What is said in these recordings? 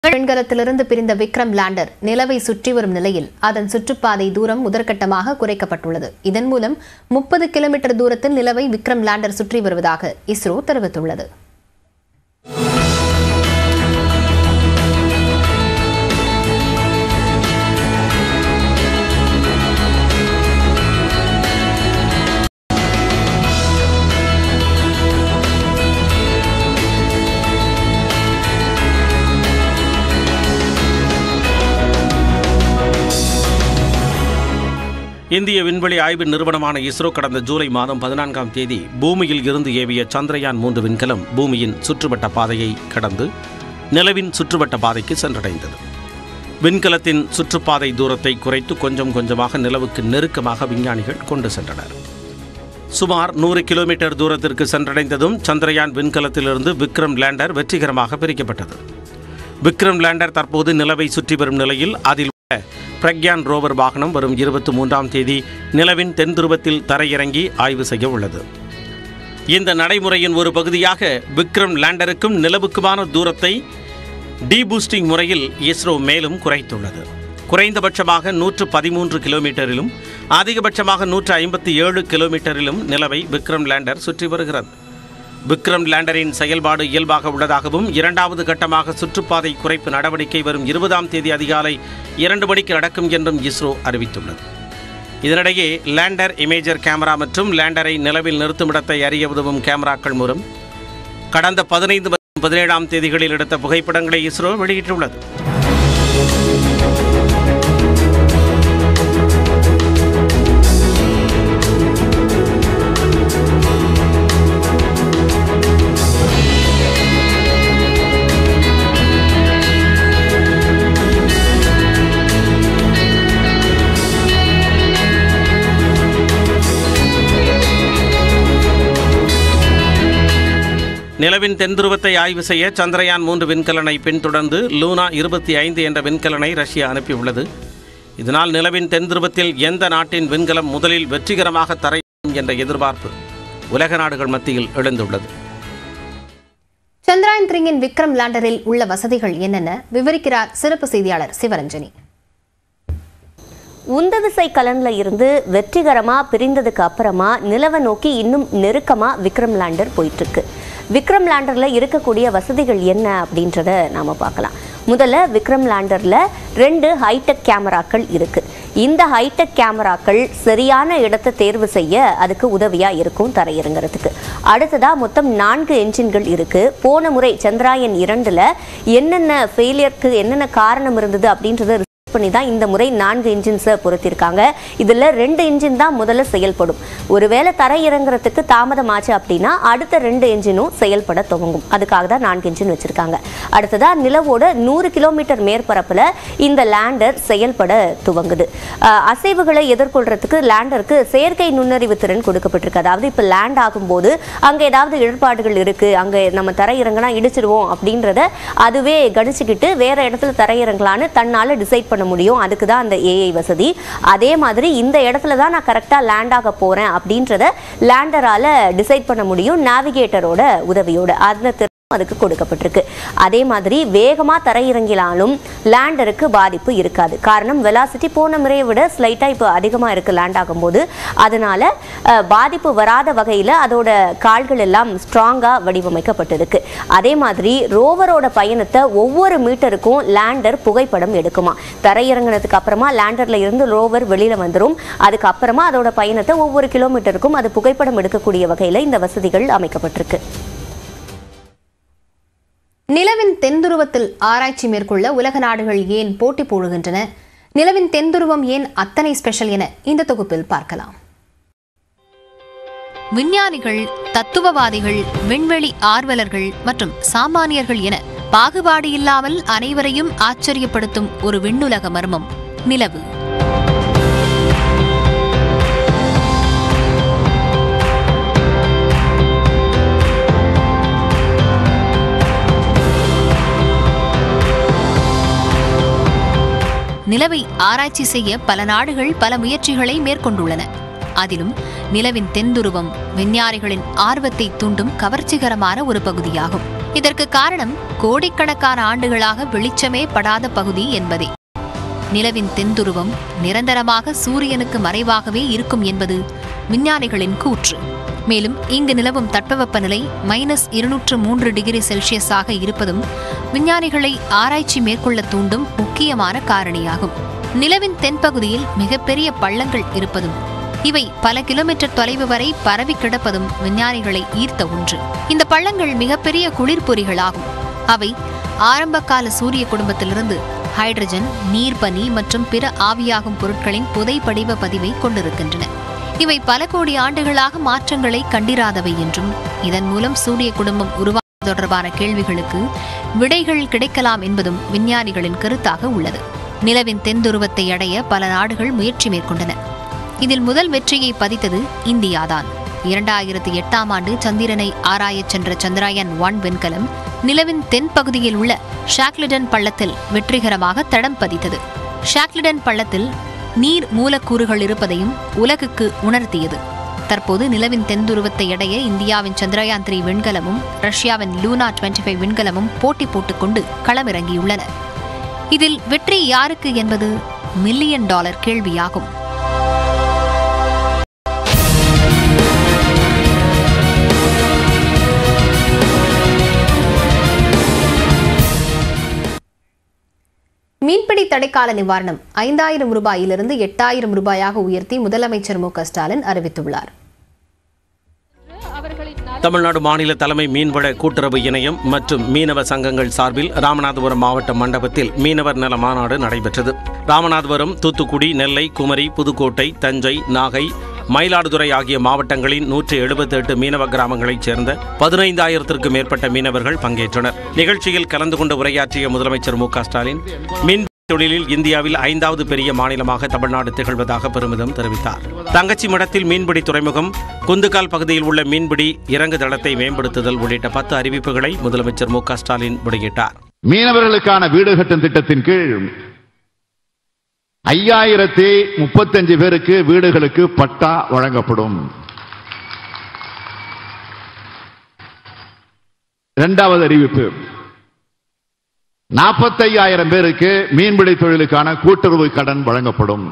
விண்கலத்திலிருந்து பிரிந்த விக்ரம் லேண்டர் நிலவை சுற்றி வரும் நிலையில் அதன் சுற்றுப்பாதை தூரம் முதற்கட்டமாக குறைக்கப்பட்டுள்ளது இதன் மூலம் முப்பது கிலோமீட்டர் தூரத்தில் நிலவை விக்ரம் லேண்டர் சுற்றி வருவதாக இஸ்ரோ தெரிவித்துள்ளது இந்திய விண்வெளி ஆய்வு நிறுவனமான இஸ்ரோ கடந்த ஜூலை மாதம் பதினான்காம் தேதி பூமியில் இருந்து ஏவிய சந்திரயான் மூன்று விண்கலம் பூமியின் சுற்றுவட்ட பாதையை கடந்து நிலவின் சுற்றுவட்ட பாதைக்கு சென்றடைந்தது விண்கலத்தின் சுற்றுப்பாதை தூரத்தை குறைத்து கொஞ்சம் கொஞ்சமாக நிலவுக்கு நெருக்கமாக விஞ்ஞானிகள் கொண்டு சென்றனர் சுமார் நூறு கிலோமீட்டர் தூரத்திற்கு சென்றடைந்ததும் சந்திரயான் விண்கலத்திலிருந்து விக்ரம் லேண்டர் வெற்றிகரமாக பிரிக்கப்பட்டது விக்ரம் லேண்டர் தற்போது நிலவை சுற்றி வரும் நிலையில் அதில் உள்ள பிரக்யான் ரோவர் வாகனம் வரும் இருபத்தி மூன்றாம் தேதி நிலவின் தென் துருவத்தில் தரையிறங்கி ஆய்வு செய்ய உள்ளது இந்த நடைமுறையின் ஒரு பகுதியாக விக்ரம் லேண்டருக்கும் நிலவுக்குமான தூரத்தை டீபூஸ்டிங் முறையில் இஸ்ரோ மேலும் குறைத்துள்ளது குறைந்தபட்சமாக நூற்று பதிமூன்று கிலோமீட்டரிலும் அதிகபட்சமாக நூற்று ஐம்பத்தி ஏழு கிலோமீட்டரிலும் நிலவை விக்ரம் லேண்டர் சுற்றி வருகிறது விக்ரம் லேண்டரின் செயல்பாடு இயல்பாக உள்ளதாகவும் இரண்டாவது கட்டமாக சுற்றுப்பாதை குறைப்பு நடவடிக்கை வரும் இருபதாம் தேதி அதிகாலை இரண்டு மணிக்கு நடக்கும் என்றும் இஸ்ரோ அறிவித்துள்ளது இதனிடையே லேண்டர் இமேஜர் கேமரா மற்றும் லேண்டரை நிலவில் நிறுத்தும் இடத்தை அறிய உதவும் கேமராக்கள் மூலம் கடந்த பதினைந்து மற்றும் பதினேழாம் தேதிகளில் எடுத்த புகைப்படங்களை இஸ்ரோ வெளியிட்டுள்ளது நிலவின் தென்துருவத்தை ஆய்வு செய்ய சந்திரயான் மூன்று விண்கலனை பின்தொடர்ந்து லூனா இருபத்தி ஐந்து என்ற விண்கலனை ரஷ்யா அனுப்பியுள்ளது இதனால் நிலவின் தென்துருவத்தில் எந்த நாட்டின் விண்கலம் முதலில் வெற்றிகரமாக தரையும் என்ற எதிர்பார்ப்பு உலக நாடுகள் மத்தியில் எழுந்துள்ளது சந்திராயன் த்ரீயின் விக்ரம் லேண்டரில் உள்ள வசதிகள் என்னென்ன விவரிக்கிறார் சிறப்பு செய்தியாளர் சிவரஞ்சனி உந்தவிசை கலன்ல இருந்து வெற்றிகரமா பிரிந்ததுக்கு அப்புறமா நிலவை நோக்கி இன்னும் நெருக்கமா விக்ரம் லேண்டர் போயிட்டு இருக்கு விக்ரம் லேண்டர்ல இருக்கக்கூடிய வசதிகள் என்ன அப்படின்றத நாம பார்க்கலாம் முதல்ல விக்ரம் லேண்டர்ல ரெண்டு ஹைடெக் கேமராக்கள் இருக்கு இந்த ஹைடெக் கேமராக்கள் சரியான இடத்தை தேர்வு செய்ய அதுக்கு உதவியா இருக்கும் தரையிறங்கிறதுக்கு அடுத்ததா மொத்தம் நான்கு என்ஜின்கள் இருக்கு போன முறை சந்திராயன் இரண்டுல என்னென்ன ஃபெயிலியருக்கு என்னென்ன காரணம் இருந்தது அப்படின்றத பண்ணி தான் இந்த முறை நான்கு இன்ஜின்ஸை பொருத்திருக்காங்க இதில் ரெண்டு இன்ஜின் தான் முதல்ல செயல்படும் ஒருவேளை தரை இறங்குறதுக்கு தாமதம் ஆச்சு அப்படின்னா அடுத்த ரெண்டு இன்ஜினும் செயல்பட துவங்கும் அதுக்காக தான் நான்கு இன்ஜின் வச்சிருக்காங்க அடுத்ததா நிலவோட நூறு கிலோமீட்டர் மேற்பரப்பில் இந்த லேண்டர் செயல்பட துவங்குது அஹ், அசைவுகளை எதிர்கொள்றதுக்கு லேண்டருக்கு செயற்கை நுண்ணறிவு திறன் கொடுக்கப்பட்டிருக்கு அதாவது இப்போ லேண்ட் ஆகும்போது அங்கே ஏதாவது இடர்பாடுகள் இருக்கு அங்கே நம்ம தரை இறங்கினா இடிச்சிருவோம் அப்படின்றத அதுவே கணிச்சுக்கிட்டு வேற இடத்துல தரையிறங்கலான்னு தன்னால டிசைட் பண்ண முடியும் அதுக்கு தான் அந்த ஏஐ வசதி அதே மாதிரி இந்த இடத்துல தான் நான் கரெக்டாக லேண்ட் ஆக போறேன் அப்படின்றத லேண்டரால டிசைட் பண்ண முடியும் நேவிகேட்டரோட உதவியோட அந்த திறன் அதுக்கு கொடுக்கப்பட்டிருக்கு அதே மாதிரி வேகமா தரையிறங்கினாலும் லேண்டருக்கு பாதிப்பு இருக்காது காரணம் வெலாசிட்டி போன முறையை விட ஸ்லைட்டா இப்போ அதிகமா இருக்கு லேண்ட் ஆகும்போது அதனால அஹ், பாதிப்பு வராத வகையில அதோட கால்கள் எல்லாம் ஸ்ட்ராங்கா வடிவமைக்கப்பட்டிருக்கு அதே மாதிரி ரோவரோட பயணத்தை ஒவ்வொரு மீட்டருக்கும் லேண்டர் புகைப்படம் எடுக்குமா தரையிறங்கினதுக்கு அப்புறமா லேண்டர்ல இருந்து ரோவர் வெளியில வந்துரும் அதுக்கப்புறமா அதோட பயணத்தை ஒவ்வொரு கிலோமீட்டருக்கும் அது புகைப்படம் எடுக்கக்கூடிய வகையில இந்த வசதிகள் அமைக்கப்பட்டிருக்கு நிலவின் தென்துருவத்தில் ஆராய்ச்சி மேற்கொள்ள உலக நாடுகள் ஏன் போட்டி போடுகின்றன நிலவின் தென்துருவம் ஏன் அத்தனை ஸ்பெஷல் என இந்த தொகுப்பில் பார்க்கலாம் விஞ்ஞானிகள் தத்துவவாதிகள் விண்வெளி ஆர்வலர்கள் மற்றும் சாமானியர்கள் என பாகுபாடு இல்லாமல் அனைவரையும் ஆச்சரியப்படுத்தும் ஒரு விண்ணுலக மர்மம் நிலவு நிலவை ஆராய்ச்சி செய்ய பல நாடுகள் பல முயற்சிகளை மேற்கொண்டுள்ளன அதிலும் நிலவின் தென்துருவம் விஞ்ஞானிகளின் ஆர்வத்தை தூண்டும் கவர்ச்சிகரமான ஒரு பகுதியாகும் இதற்கு காரணம் கோடிக்கணக்கான ஆண்டுகளாக வெளிச்சமே படாத பகுதி என்பதே நிலவின் தென்துருவம் நிரந்தரமாக சூரியனுக்கு மறைவாகவே இருக்கும் என்பது விஞ்ஞானிகளின் கூற்று மேலும் இங்கு நிலவும் தட்பவெப்பநிலை மைனஸ் இருநூற்று மூன்று டிகிரி செல்சியஸாக இருப்பதும் விஞ்ஞானிகளை ஆராய்ச்சி மேற்கொள்ள தூண்டும் முக்கியமான காரணியாகும் நிலவின் தென்பகுதியில் மிகப்பெரிய பள்ளங்கள் இருப்பதும் இவை பல கிலோமீட்டர் தொலைவு வரை பரவி கிடப்பதும் விஞ்ஞானிகளை ஈர்த்த ஒன்று இந்த பள்ளங்கள் மிகப்பெரிய குளிர்பொறிகளாகும் அவை ஆரம்பகால சூரிய குடும்பத்திலிருந்து ஹைட்ரஜன் நீர்பனி மற்றும் பிற ஆவியாகும் பொருட்களின் புதை படிவ பதிவை கொண்டிருக்கின்றன இவை பல கோடி ஆண்டுகளாக மாற்றங்களை கண்டிராதவை என்றும் இதன் மூலம் சூரிய குடும்பம் உருவாவது தொடர்பான கேள்விகளுக்கு விடைகள் கிடைக்கலாம் என்பதும் விஞ்ஞானிகளின் கருத்தாக உள்ளது நிலவின் தென்துருவத்தை அடைய பல நாடுகள் முயற்சி மேற்கொண்டன இதில் முதல் வெற்றியை பதித்தது இந்தியாதான் இரண்டாயிரத்தி எட்டாம் ஆண்டு சந்திரனை ஆராயச் சென்ற சந்திராயன் ஒன் விண்கலம் நிலவின் தென்பகுதியில் உள்ள ஷாக்லிடன் பள்ளத்தில் வெற்றிகரமாக தடம் பதித்தது ஷாக்லிடன் பள்ளத்தில் நீர் மூலக்கூறுகள் இருப்பதையும் உலகுக்கு உணர்த்தியது தற்போது நிலவின் தென்துருவத்தை அடைய இந்தியாவின் சந்திரயான் த்ரீ விண்கலமும் ரஷ்யாவின் லூனா டுவெண்ட்டி ஃபைவ் விண்கலமும் போட்டி போட்டுக்கொண்டு களமிறங்கியுள்ளன இதில் வெற்றி யாருக்கு என்பது மில்லியன் டாலர் கேள்வியாகும் மீன்பிடி தடைக்கால நிவாரணம் ஐந்தாயிரம் ரூபாயிலிருந்து எட்டாயிரம் ரூபாயாக உயர்த்தி முதலமைச்சர் மு க ஸ்டாலின் அறிவித்துள்ளார் தமிழ்நாடு மாநில தலைமை மீன்வள கூட்டுறவு இணையம் மற்றும் மீனவ சங்கங்கள் சார்பில் ராமநாதபுரம் மாவட்ட மண்டபத்தில் மீனவர் நல மாநாடு நடைபெற்றது ராமநாதபுரம் தூத்துக்குடி நெல்லை குமரி புதுக்கோட்டை தஞ்சை நாகை மயிலாடுதுறை ஆகிய மாவட்டங்களின் நூற்றி எழுபத்தி எட்டு மீனவ கிராமங்களைச் சேர்ந்த பதினைந்தாயிரத்திற்கும் மேற்பட்ட மீனவர்கள் பங்கேற்றனர் நிகழ்ச்சியில் கலந்து கொண்டு உரையாற்றிய முதலமைச்சர் மு க ஸ்டாலின் மீன் தொழிலில் இந்தியாவில் ஐந்தாவது பெரிய மாநிலமாக தமிழ்நாடு திகழ்வதாக பெருமிதம் தெரிவித்தார் தங்கச்சி மடத்தில் மீன்பிடி துறைமுகம் குந்துகால் பகுதியில் உள்ள மீன்பிடி இறங்கு தளத்தை மேம்படுத்துதல் உள்ளிட்ட பத்து அறிவிப்புகளை முதலமைச்சர் மு க ஸ்டாலின் வெளியிட்டார் மீனவர்களுக்கான வீடு கட்டும் திட்டத்தின் கீழ் ஐயாயிரத்தி முப்பத்தஞ்சு பேருக்கு வீடுகளுக்கு பட்டா வழங்கப்படும் இரண்டாவது அறிவிப்பு நாற்பத்தையாயிரம் பேருக்கு மீன்பிடி தொழிலுக்கான கூட்டுறவு கடன் வழங்கப்படும்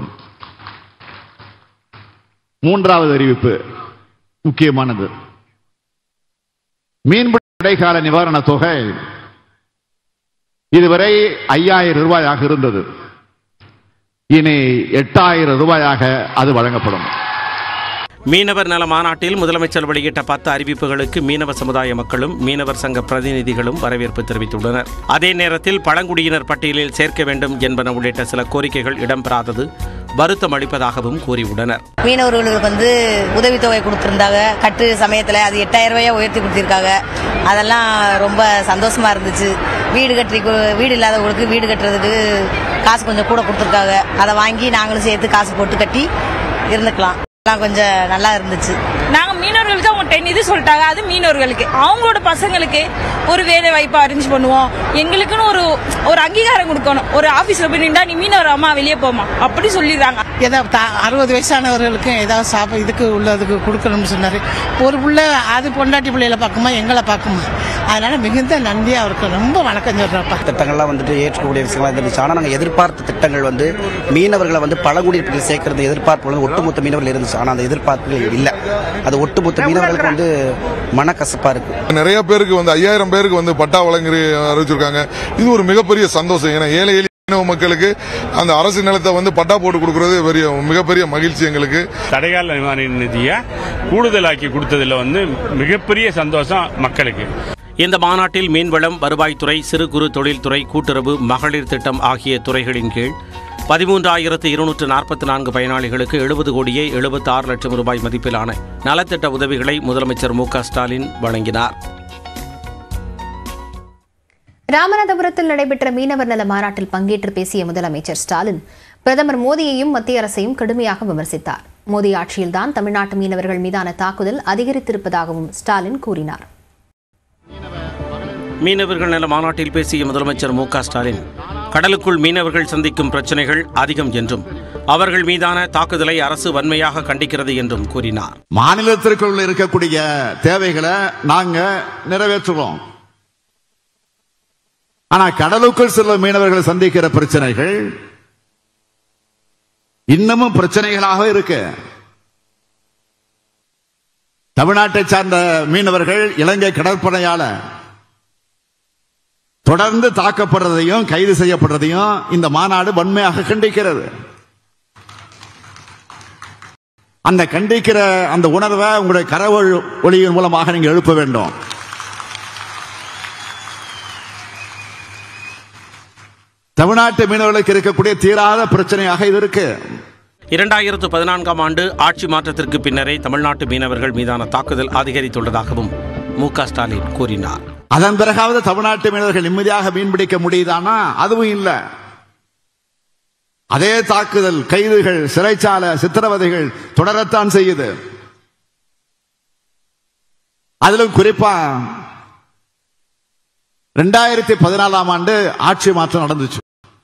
மூன்றாவது அறிவிப்பு முக்கியமானது மீன்பிடி இடைக்கால நிவாரண தொகை இதுவரை ஐயாயிரம் ரூபாயாக இருந்தது இனி எட்டாயிரம் ரூபாயாக அது வழங்கப்படும் மீனவர் நல மாநாட்டில் முதலமைச்சர் வெளியிட்ட பத்து அறிவிப்புகளுக்கு மீனவ சமுதாய மக்களும் மீனவர் சங்க பிரதிநிதிகளும் வரவேற்பு தெரிவித்துள்ளனர் அதே நேரத்தில் பழங்குடியினர் பட்டியலில் சேர்க்க வேண்டும் என்பன உள்ளிட்ட சில கோரிக்கைகள் இடம்பெறாதது வருத்தம் அளிப்பதாகவும் கூறியுள்ளனர் மீனவர்களுக்கு வந்து உதவித்தொகை கொடுத்துருந்தாங்க கட்டு சமயத்தில் அது எட்டாயிரம் ரூபாயா உயர்த்தி கொடுத்துருக்காங்க அதெல்லாம் ரொம்ப சந்தோஷமா இருந்துச்சு வீடு கட்டி கு- வீடு இல்லாதவங்களுக்கு வீடு கட்டுறதுக்கு காசு கொஞ்சம் கூட கொடுத்துருக்காங்க அதை வாங்கி நாங்களும் சேர்த்து காசு போட்டு கட்டி இருந்துக்கலாம் எல்லாம் கொஞ்சம் நல்லா இருந்துச்சு நாங்க மீனவர்களுக்கு அவங்க டென் இது சொல்லிட்டாங்க அது மீனவர்களுக்கு அவங்களோட பசங்களுக்கு ஒரு வேலை வாய்ப்பு அரேஞ்ச் பண்ணுவோம் எங்களுக்குன்னு ஒரு ஒரு அங்கீகாரம் கொடுக்கணும் ஒரு ஆபீஸ்ல போய் நின்றா நீ மீனவர் அம்மா வெளியே போமா அப்படி சொல்லிடுறாங்க ஏதோ தா- அறுபது வயசானவர்களுக்கும் ஏதாவது சாப்ப இதுக்கு உள்ளதுக்கு கொடுக்கணும்னு சொன்னார் ஒரு புள்ள அது பொண்டாட்டி பிள்ளைகளை பார்க்குமா எங்களை பார்க்குமா அதனால மிகுந்த நன்றி அவருக்கு ரொம்ப வணக்கம் சொல்றப்பா திட்டங்கள்லாம் வந்துட்டு ஏற்றுக்கக்கூடிய விஷயங்களா இருந்துச்சு ஆனால் நாங்கள் எதிர்பார்த்த திட்டங்கள் வந்து மீனவர்களை வந்து பழங்குடியினர்கள் சேர்க்கறது எதிர்பார்ப்பு வந்து ஒட்டுமொத்த மீனவர்கள் இருந்துச்சு ஆனால் அந்த எதிர்பார்ப்புகள் இல்லை அது ஒட்டுமொத்த மீனவர்களுக்கு வந்து மனக்கசப்பா இருக்கு நிறைய பேருக்கு வந்து ஐயாயிரம் பேருக்கு வந்து பட்டா வழங்கி அறிவிச்சிருக்காங்க இது ஒரு மிகப்பெரிய சந்தோஷம் ஏன்னா ஏழை எளிய மீனவ மக்களுக்கு அந்த அரசு நிலத்தை வந்து பட்டா போட்டு கொடுக்கறது பெரிய மிகப்பெரிய மகிழ்ச்சி எங்களுக்கு தடைகால நிவாரண நிதியை கூடுதலாக்கி கொடுத்ததுல வந்து மிகப்பெரிய சந்தோஷம் மக்களுக்கு இந்த மாநாட்டில் மீன்வளம் வருவாய்த்துறை சிறு குறு தொழில்துறை கூட்டுறவு மகளிர் திட்டம் ஆகிய துறைகளின் கீழ் பதிமூன்றாயிரத்து இருநூற்று நாற்பத்தி நான்கு பயனாளிகளுக்கு எழுபது கோடியே எழுபத்தி ஆறு லட்சம் ரூபாய் மதிப்பிலான நலத்திட்ட உதவிகளை முதலமைச்சர் மு க ஸ்டாலின் வழங்கினார் ராமநாதபுரத்தில் நடைபெற்ற மீனவர் நல மாநாட்டில் பங்கேற்று பேசிய முதலமைச்சர் ஸ்டாலின் பிரதமர் மோடியையும் மத்திய அரசையும் கடுமையாக விமர்சித்தார் மோடி ஆட்சியில்தான் தமிழ்நாட்டு மீனவர்கள் மீதான தாக்குதல் அதிகரித்திருப்பதாகவும் ஸ்டாலின் கூறினார் மீனவர்கள் நல மாநாட்டில் பேசிய முதலமைச்சர் மு க ஸ்டாலின் கடலுக்குள் மீனவர்கள் சந்திக்கும் பிரச்சனைகள் அதிகம் என்றும் அவர்கள் மீதான தாக்குதலை அரசு வன்மையாக கண்டிக்கிறது என்றும் கூறினார் மாநிலத்திற்குள் இருக்கக்கூடிய தேவைகளை நாங்க நிறைவேற்றுவோம் ஆனா கடலுக்குள் செல்லும் மீனவர்கள் சந்திக்கிற பிரச்சனைகள் இன்னமும் பிரச்சனைகளாக இருக்கு தமிழ்நாட்டை சார்ந்த மீனவர்கள் இலங்கை கடற்படையால தொடர்ந்து தாக்கப்படுறதையும் கைது செய்யப்படுறதையும் இந்த மாநாடு வன்மையாக கண்டிக்கிறது அந்த கண்டிக்கிற அந்த உணர்வை உங்களுடைய கரவொழி ஒளியின் மூலமாக நீங்க எழுப்ப வேண்டும் தமிழ்நாட்டு மீனவர்களுக்கு இருக்கக்கூடிய தீராத பிரச்சனையாக இது இருக்கு இரண்டாயிரத்து பதினான்காம் ஆண்டு ஆட்சி மாற்றத்திற்கு பின்னரே தமிழ்நாட்டு மீனவர்கள் மீதான தாக்குதல் அதிகரித்துள்ளதாகவும் மு க ஸ்டாலின் கூறினார் அதன் பிறகாவது தமிழ்நாட்டு மீனவர்கள் நிம்மதியாக மீன்பிடிக்க முடியுதானா அதுவும் இல்லை அதே தாக்குதல் கைதுகள் சிறைச்சாலை சித்திரவதைகள் தொடரத்தான் செய்யுது அதிலும் குறிப்பா ரெண்டாயிரத்தி பதினாலாம் ஆண்டு ஆட்சி மாற்றம் நடந்துச்சு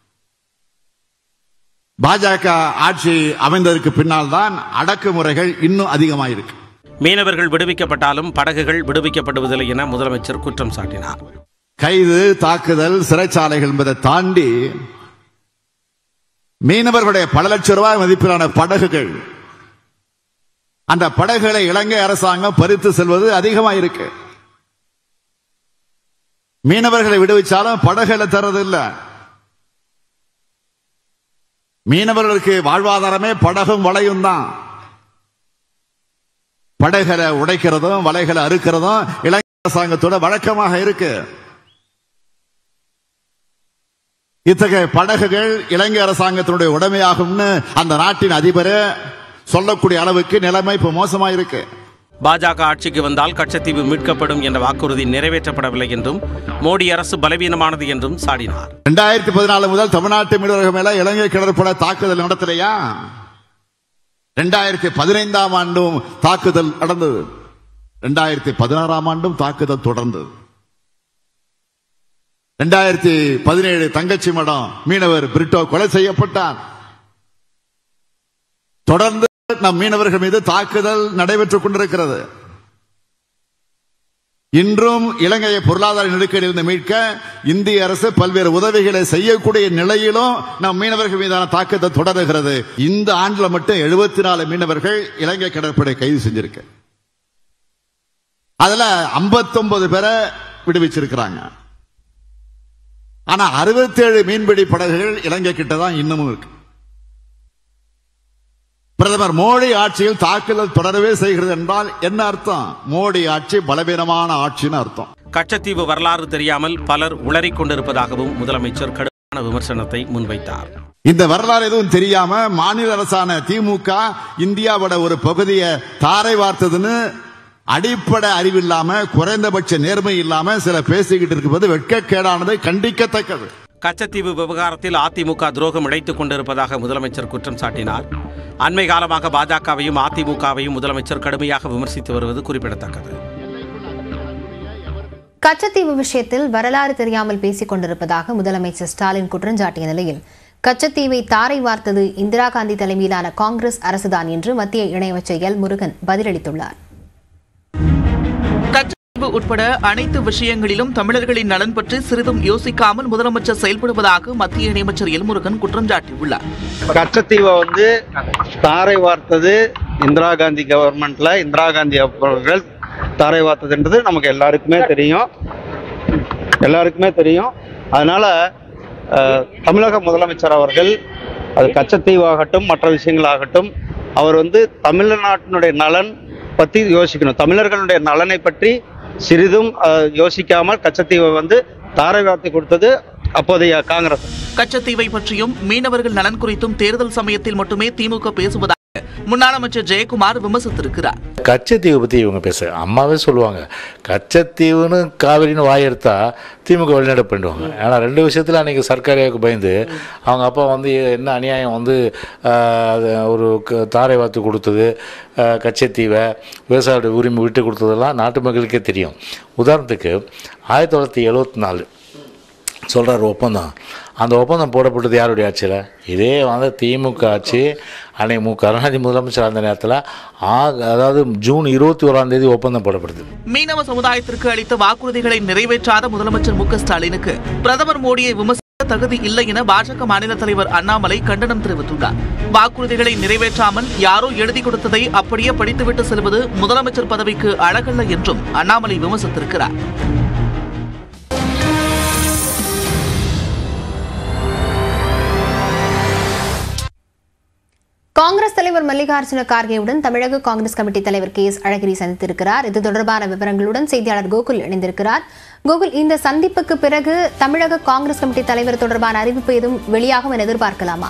பாஜக ஆட்சி அமைந்ததற்கு பின்னால் தான் அடக்குமுறைகள் இன்னும் அதிகமாயிருக்கு மீனவர்கள் விடுவிக்கப்பட்டாலும் படகுகள் விடுவிக்கப்படுவதில்லை என முதலமைச்சர் குற்றம் சாட்டினார் கைது தாக்குதல் சிறைச்சாலைகள் என்பதை தாண்டி மீனவர்களுடைய பல லட்சம் ரூபாய் மதிப்பிலான படகுகள் அந்த படகுகளை இலங்கை அரசாங்கம் பறித்து செல்வது அதிகமாயிருக்கு மீனவர்களை விடுவிச்சாலும் படகுகளை தரது இல்ல மீனவர்களுக்கு வாழ்வாதாரமே படகும் வலையும் தான் படகுகளை உடைக்கிறதும் வலைகளை அறுக்கிறதும் இலங்கை அரசாங்கத்தோட வழக்கமாக இருக்கு இத்தகைய படகுகள் இலங்கை அரசாங்கத்தினுடைய உடைமையாகும்னு அந்த நாட்டின் அதிபர் சொல்லக்கூடிய அளவுக்கு நிலைமை இப்ப மோசமா இருக்கு பாஜக ஆட்சிக்கு வந்தால் கச்சத்தீவு மீட்கப்படும் என்ற வாக்குறுதி நிறைவேற்றப்படவில்லை என்றும் மோடி அரசு பலவீனமானது என்றும் சாடினார் ரெண்டாயிரத்தி பதினாலு முதல் தமிழ்நாட்டு மீனவர்கள் மேல இலங்கை கடற்படை தாக்குதல் நடத்தலையா ரெண்டாயிரத்தி பதினைந்தாம் ஆண்டும் தாக்குதல் நடந்தது ரெண்டாயிரத்தி பதினாறாம் ஆண்டும் தாக்குதல் தொடர்ந்தது ரெண்டாயிரத்தி பதினேழு தங்கச்சி மடம் மீனவர் பிரிட்டோ கொலை செய்யப்பட்டார் தொடர்ந்து நம் மீனவர்கள் மீது தாக்குதல் நடைபெற்றுக் கொண்டிருக்கிறது இன்றும் இலங்கையை பொருளாதார நெருக்கடியிலிருந்து மீட்க இந்திய அரசு பல்வேறு உதவிகளை செய்யக்கூடிய நிலையிலும் நம் மீனவர்கள் மீதான தாக்கத்தை தொடருகிறது இந்த ஆண்டுல மட்டும் எழுபத்தி நாலு மீனவர்கள் இலங்கை கடற்படை கைது செஞ்சிருக்கு அதுல 59 பேரை விடுவிச்சிருக்கிறாங்க ஆனா 67 மீன்பிடி படகுகள் இலங்கை கிட்ட தான் இன்னமும் இருக்கு பிரதமர் மோடி ஆட்சியில் தாக்குதல் தொடரவே செய்கிறது என்றால் என்ன அர்த்தம் மோடி ஆட்சி பலவீனமான ஆட்சின்னு அர்த்தம் கச்சத்தீவு வரலாறு தெரியாமல் பலர் உளறிக் கொண்டிருப்பதாகவும் முதலமைச்சர் கடுமையான விமர்சனத்தை முன்வைத்தார் இந்த வரலாறு எதுவும் தெரியாம மாநில அரசான திமுக இந்தியாவோட ஒரு பகுதியை தாரை வார்த்ததுன்னு அடிப்படை அறிவில்லாம குறைந்தபட்ச நேர்மை இல்லாம சில பேசிக்கிட்டு இருப்பது வெட்கக்கேடானது கண்டிக்கத்தக்கது கச்சத்தீவு விவகாரத்தில் அதிமுக துரோகம் இழைத்துக் கொண்டிருப்பதாக முதலமைச்சர் குற்றம் சாட்டினார் அண்மை காலமாக பாஜகவையும் அதிமுகவையும் முதலமைச்சர் கடுமையாக விமர்சித்து வருவது குறிப்பிடத்தக்கது கச்சத்தீவு விஷயத்தில் வரலாறு தெரியாமல் பேசிக் கொண்டிருப்பதாக முதலமைச்சர் ஸ்டாலின் குற்றஞ்சாட்டிய நிலையில் கச்சத்தீவை தாரை வார்த்தது இந்திரா காந்தி தலைமையிலான காங்கிரஸ் அரசுதான் என்று மத்திய இணையமைச்சர் எல் முருகன் பதிலளித்துள்ளார் கச்சத்தீவு உட்பட அனைத்து விஷயங்களிலும் தமிழர்களின் நலன் பற்றி சிறிதும் யோசிக்காமல் முதலமைச்சர் செயல்படுவதாக மத்திய இணையமைச்சர் எல் முருகன் குற்றம் சாட்டியுள்ளார் கச்சத்தீவை வந்து தாரை வார்த்தது இந்திரா காந்தி கவர்மெண்ட்ல இந்திரா காந்தி அவர்கள் தாரை வார்த்ததுன்றது நமக்கு எல்லாருக்குமே தெரியும் எல்லாருக்குமே தெரியும் அதனால அஹ், தமிழக முதலமைச்சர் அவர்கள் அது கச்சத்தீவாகட்டும் மற்ற விஷயங்களாகட்டும் அவர் வந்து தமிழ்நாட்டினுடைய நலன் பற்றி யோசிக்கணும் தமிழர்களுடைய நலனை பற்றி சிறிதும் அஹ், யோசிக்காமல் கச்சத்தீவை வந்து தாரை வார்த்தை கொடுத்தது அப்போதைய காங்கிரஸ் கச்சத்தீவை பற்றியும் மீனவர்கள் நலன் குறித்தும் தேர்தல் சமயத்தில் மட்டுமே திமுக பேசுவதாக முன்னாள் அமைச்சர் ஜெயக்குமார் விமர்சித்திருக்கிறார் கச்சத்தீவை பற்றி இவங்க பேச அம்மாவே சொல்லுவாங்க கச்சத்தீவுன்னு காவிரின்னு வாயெடுத்தா திமுக வெளிநடை பண்ணிடுவாங்க ஏன்னா ரெண்டு விஷயத்தில் அன்றைக்கி சர்க்காரியாவுக்கு பயந்து அவங்க அப்பா வந்து என்ன அநியாயம் வந்து ஆஹ், அது ஒரு க- தாரை வார்த்து கொடுத்தது ஆஹ், கச்சத்தீவை விவசாயியோட உரிமை விட்டு கொடுத்ததெல்லாம் நாட்டு மக்களுக்கே தெரியும் உதாரணத்துக்கு ஆயிரத்தி தொள்ளாயிரத்தி எழுபத்தி நாலு சொல்கிறார் ஒப்பந்தம் அந்த ஒப்பந்தம் போடப்பட்டது யாருடைய ஆட்சியில் இதே வந்து திமுக ஆட்சி அன்னைக்கு மு கருணாநிதி முதலமைச்சர் அந்த நேரத்தில் ஆக அதாவது ஜூன் இருபத்தி ஓராம் தேதி ஒப்பந்தம் போடப்படுது மீனவ சமுதாயத்திற்கு அளித்த வாக்குறுதிகளை நிறைவேற்றாத முதலமைச்சர் மு க ஸ்டாலினுக்கு பிரதமர் மோடியை விமர்சிக்க தகுதி இல்லை என பாஜக மாநில தலைவர் அண்ணாமலை கண்டனம் தெரிவித்துள்ளார் வாக்குறுதிகளை நிறைவேற்றாமல் யாரோ எழுதி கொடுத்ததை அப்படியே படித்துவிட்டு செல்வது முதலமைச்சர் பதவிக்கு அழகல்ல என்றும் அண்ணாமலை விமர்சித்திருக்கிறார் காங்கிரஸ் தலைவர் மல்லிகார்ஜுன கார்கேவுடன் தமிழக காங்கிரஸ் கமிட்டி தலைவர் கே எஸ் அழகிரி சந்தித்திருக்கிறார் இது தொடர்பான விவரங்களுடன் செய்தியாளர் கோகுல் இணைந்திருக்கிறார் கோகுல் இந்த சந்திப்புக்கு பிறகு தமிழக காங்கிரஸ் கமிட்டி தலைவர் தொடர்பான அறிவிப்பு எதுவும் வெளியாகும் என எதிர்பார்க்கலாமா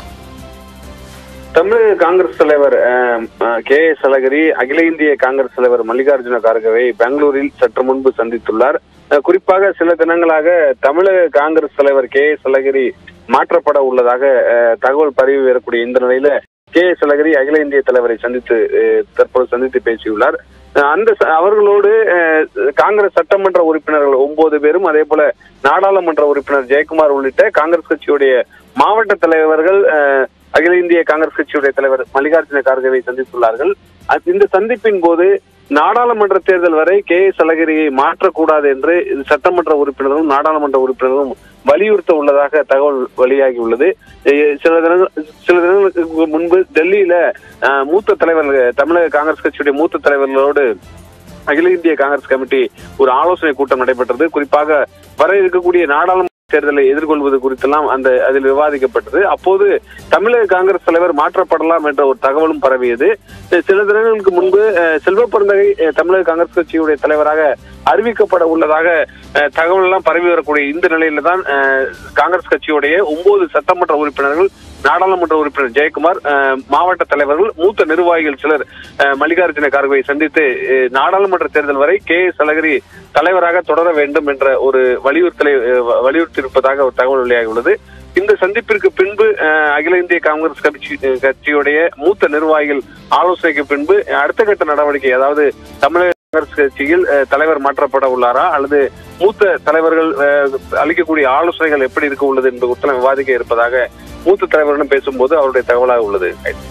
தமிழக காங்கிரஸ் தலைவர் கே எஸ் அழகிரி அகில இந்திய காங்கிரஸ் தலைவர் மல்லிகார்ஜுன கார்கவை பெங்களூரில் சற்று முன்பு சந்தித்துள்ளார் அஹ், குறிப்பாக சில தினங்களாக தமிழக காங்கிரஸ் தலைவர் கே எஸ் அழகிரி மாற்றப்பட உள்ளதாக அஹ், தகவல் பரவி வரக்கூடிய இந்த நிலையில கே எஸ் அழகிரி அகில இந்திய தலைவரை சந்தித்து அஹ், தற்போது சந்தித்து பேசியுள்ளார் அஹ், அந்த ச- அவர்களோடு அஹ், காங்கிரஸ் சட்டமன்ற உறுப்பினர்கள் ஒன்பது பேரும் அதே போல நாடாளுமன்ற உறுப்பினர் ஜெயக்குமார் உள்ளிட்ட காங்கிரஸ் கட்சியுடைய மாவட்ட தலைவர்கள் அஹ், அகில இந்திய காங்கிரஸ் கட்சியுடைய தலைவர் மல்லிகார்ஜுன கார்கவை சந்தித்துள்ளார்கள் அது- இந்த சந்திப்பின் போது நாடாளுமன்ற தேர்தல் வரை கே எஸ் அழகிரியை மாற்றக்கூடாது என்று இது சட்டமன்ற உறுப்பினர்களும் நாடாளுமன்ற உறுப்பினர்களும் வலியுறுத்த உள்ளதாக தகவல் வெளியாகி உள்ளது எ- சில தினங்கள் சில தினங்களுக்கு முன்பு டெல்லியில அஹ், மூத்த தலைவர்கள் தமிழக காங்கிரஸ் கட்சியுடைய மூத்த தலைவர்களோடு அகில இந்திய காங்கிரஸ் கமிட்டி ஒரு ஆலோசனை கூட்டம் நடைபெற்றது குறிப்பாக வர இருக்கக்கூடிய நாடாளுமன்ற தேர்தலை எதிர்கொள்வது குறித்தெல்லாம் அந்த அதில் விவாதிக்கப்பட்டது அப்போது தமிழக காங்கிரஸ் தலைவர் மாற்றப்படலாம் என்ற ஒரு தகவலும் பரவியது சில தினங்களுக்கு முன்பு அஹ், செல்வ பெருந்தகை அஹ், தமிழக காங்கிரஸ் கட்சியுடைய தலைவராக அறிவிக்கப்பட உள்ளதாக அஹ், தகவல் எல்லாம் பரவி வரக்கூடிய இந்த நிலையில தான் அஹ், காங்கிரஸ் கட்சியுடைய ஒன்பது சட்டமன்ற உறுப்பினர்கள் நாடாளுமன்ற உறுப்பினர் ஜெயக்குமார் அஹ், மாவட்ட தலைவர்கள் மூத்த நிர்வாகிகள் சிலர் அஹ், மல்லிகார்ஜுன கார்கவை சந்தித்து அஹ், நாடாளுமன்ற தேர்தல் வரை கே எஸ் அழகிரி தலைவராக தொடர வேண்டும் என்ற ஒரு வலியுறுத்தலை அஹ், வலியுறுத்தியிருப்பதாக ஒரு தகவல் வெளியாகியுள்ளது இந்த சந்திப்பிற்கு பின்பு அஹ், அகில இந்திய காங்கிரஸ் கட்சி அஹ், கட்சியுடைய மூத்த நிர்வாகிகள் ஆலோசனைக்கு பின்பு அடுத்த கட்ட நடவடிக்கை அதாவது தமிழக காங்கிரஸ் கட்சியில் அஹ், தலைவர் மாற்றப்பட உள்ளாரா அல்லது மூத்த தலைவர்கள் அஹ், அளிக்கக்கூடிய ஆலோசனைகள் எப்படி இருக்க உள்ளது என்பது குறித்து விவாதிக்க இருப்பதாக மூத்த தலைவரிடம் பேசும்போது அவருடைய தகவலாக உள்ளது